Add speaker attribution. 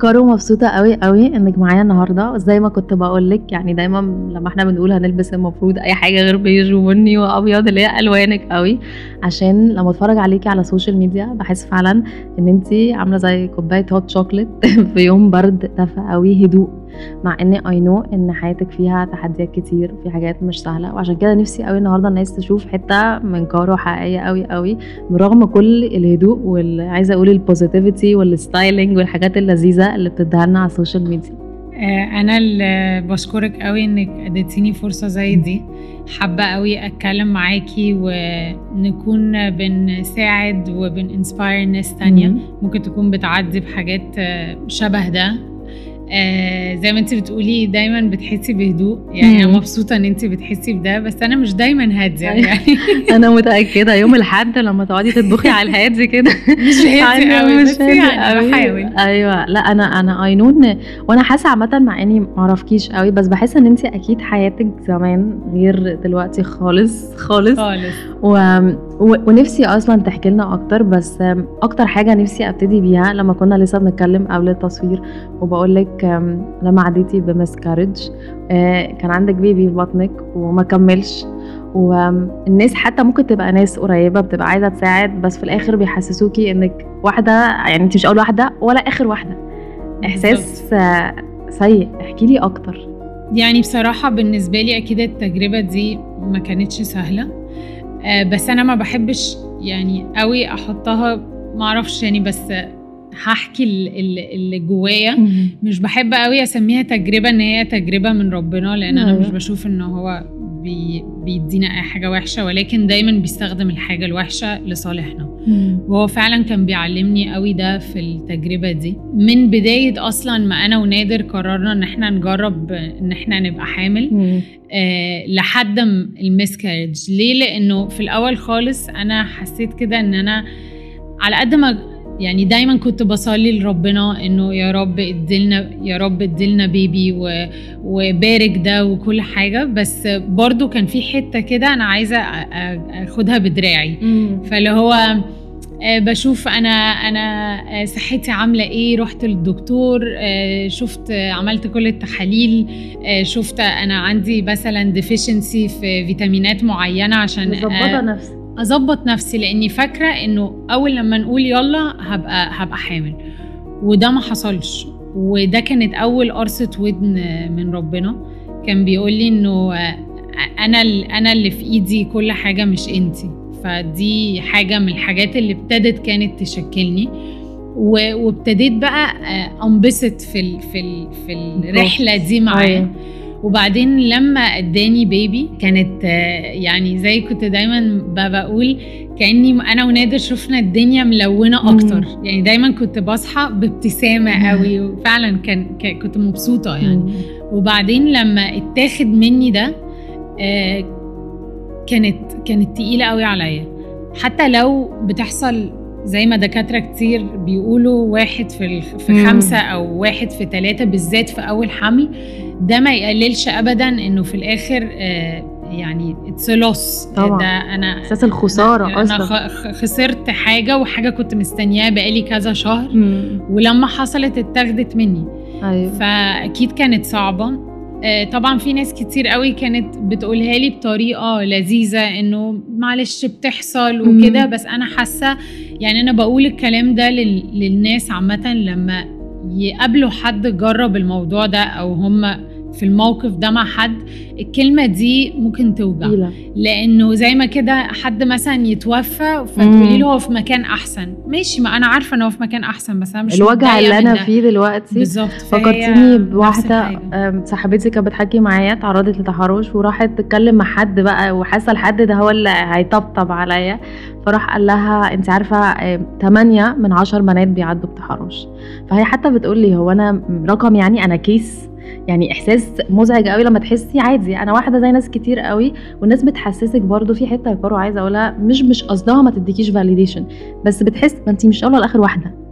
Speaker 1: كارو مبسوطة قوي قوي انك معايا النهاردة زي ما كنت بقولك يعني دايما لما احنا بنقول هنلبس المفروض اي حاجة غير بيج وبني وابيض اللي هي الوانك قوي عشان لما اتفرج عليكي على السوشيال ميديا بحس فعلا ان انتي عاملة زي كوباية هوت شوكليت في يوم برد دافئ قوي هدوء مع ان اي نو ان حياتك فيها تحديات كتير في حاجات مش سهله وعشان كده نفسي قوي النهارده الناس تشوف حته من كارو حقيقيه قوي قوي برغم كل الهدوء والعايزه اقول البوزيتيفيتي والستايلينج والحاجات اللذيذه اللي بتديها لنا على السوشيال ميديا
Speaker 2: آه، انا اللي بشكرك قوي انك اديتيني فرصه زي دي حابه قوي اتكلم معاكي ونكون بنساعد وبننسباير ناس تانية
Speaker 1: مم.
Speaker 2: ممكن تكون بتعدي بحاجات آه، شبه ده آه زي ما انت بتقولي دايما بتحسي بهدوء يعني انا
Speaker 1: مم.
Speaker 2: مبسوطه ان انت بتحسي بده بس انا مش دايما هاديه
Speaker 1: أيوة.
Speaker 2: يعني
Speaker 1: انا متاكده يوم الاحد لما تقعدي تطبخي على الهادي كده
Speaker 2: مش هادي
Speaker 1: أنا
Speaker 2: قوي
Speaker 1: مش
Speaker 2: بس
Speaker 1: هادي
Speaker 2: يعني
Speaker 1: قوي.
Speaker 2: بحاول
Speaker 1: ايوه لا انا انا اي نو وانا حاسه عامه مع اني ما اعرفكيش قوي بس بحس ان انت اكيد حياتك زمان غير دلوقتي خالص خالص
Speaker 2: خالص
Speaker 1: و... و... ونفسي اصلا تحكي لنا اكتر بس أم، اكتر حاجه نفسي ابتدي بيها لما كنا لسه بنتكلم قبل التصوير وبقول لك أم، لما عديتي بمسكارج كان عندك بيبي في بطنك وما كملش والناس حتى ممكن تبقى ناس قريبه بتبقى عايزه تساعد بس في الاخر بيحسسوكي انك واحده يعني انت مش اول واحده ولا اخر واحده احساس آه، سيء احكي لي اكتر
Speaker 2: يعني بصراحة بالنسبة لي أكيد التجربة دي ما كانتش سهلة آه، بس أنا ما بحبش يعني قوي أحطها ما أعرفش يعني بس هحكي ال- ال- اللي جوايا مش بحب قوي أسميها تجربة إن هي تجربة من ربنا لأن أنا
Speaker 1: أيوة.
Speaker 2: مش بشوف إن هو بي بيدينا أي حاجة وحشة ولكن دايما بيستخدم الحاجة الوحشة لصالحنا وهو فعلا كان بيعلمني قوي ده في التجربة دي من بداية أصلا ما أنا ونادر قررنا إن احنا نجرب إن احنا نبقى حامل آه لحد م- المسكارج ليه لأنه في الأول خالص أنا حسيت كده إن أنا على قد ما يعني دايما كنت بصلي لربنا انه يا رب ادلنا يا رب ادلنا بيبي و- وبارك ده وكل حاجه بس برضو كان في حته كده انا عايزه أ- أ- اخدها بدراعي فاللي هو آه، بشوف انا انا آه، صحتي عامله ايه رحت للدكتور آه، شفت آه، عملت كل التحاليل آه، شفت انا عندي مثلا ديفيشنسي في فيتامينات معينه عشان
Speaker 1: مظبطه
Speaker 2: آه،
Speaker 1: نفسي
Speaker 2: اظبط نفسي لاني فاكره انه اول لما نقول يلا هبقى هبقى حامل وده ما حصلش وده كانت اول قرصه ودن من ربنا كان بيقول لي انه آه، انا ال- انا اللي في ايدي كل حاجه مش انتي فدي حاجه من الحاجات اللي ابتدت كانت تشكلني و- وابتديت بقى آه، انبسط في ال في ال في الرحله دي معاه
Speaker 1: أيوة.
Speaker 2: وبعدين لما اداني بيبي كانت آه، يعني زي كنت دايما ب- بقول كاني انا ونادر شفنا الدنيا ملونه
Speaker 1: مم.
Speaker 2: اكتر يعني دايما كنت بصحى بابتسامه
Speaker 1: مم.
Speaker 2: قوي وفعلا كان ك- كنت مبسوطه يعني وبعدين لما اتاخد مني ده آه، كانت كانت تقيله قوي عليا حتى لو بتحصل زي ما دكاتره كتير بيقولوا واحد في الخ- في
Speaker 1: مم.
Speaker 2: خمسه او واحد في ثلاثه بالذات في اول حمل ده ما يقللش ابدا انه في الاخر آه، يعني اتس لوس
Speaker 1: طبعا.
Speaker 2: ده انا
Speaker 1: احساس الخساره
Speaker 2: انا
Speaker 1: اصلا
Speaker 2: خ- خ- خسرت حاجه وحاجه كنت مستنياها بقالي كذا شهر
Speaker 1: مم.
Speaker 2: ولما حصلت اتاخدت مني
Speaker 1: ايوه
Speaker 2: فاكيد كانت صعبه آه، طبعا في ناس كتير قوي كانت بتقولها لي بطريقه لذيذه انه معلش بتحصل وكده
Speaker 1: مم.
Speaker 2: بس انا حاسه يعني انا بقول الكلام ده لل- للناس عامه لما يقابلوا حد جرب الموضوع ده او هم في الموقف ده مع حد الكلمه دي ممكن توجع
Speaker 1: تقيلة.
Speaker 2: لانه زي ما كده حد مثلا يتوفى فتقولي له هو في مكان احسن ماشي ما انا عارفه ان هو في مكان احسن بس انا مش
Speaker 1: الوجع
Speaker 2: متضايقة
Speaker 1: اللي
Speaker 2: من
Speaker 1: انا
Speaker 2: ده.
Speaker 1: فيه دلوقتي
Speaker 2: بالظبط فهي
Speaker 1: فكرتيني
Speaker 2: نفس
Speaker 1: بواحدة
Speaker 2: الحاجة.
Speaker 1: أم، صاحبتي كانت بتحكي معايا اتعرضت لتحرش وراحت تتكلم مع حد بقى وحاسة الحد ده هو اللي هيطبطب عليا فراح قال لها انت عارفة أم، تمانية من عشر بنات بيعدوا بتحرش فهي حتى بتقول لي هو انا رقم يعني انا كيس يعني احساس مزعج قوي لما تحسي عادي انا واحده زي ناس كتير قوي والناس بتحسسك برضو في حته يا كارو عايزه اقولها مش مش قصدها ما تديكيش فاليديشن بس بتحس ما انت مش اول ولا اخر واحده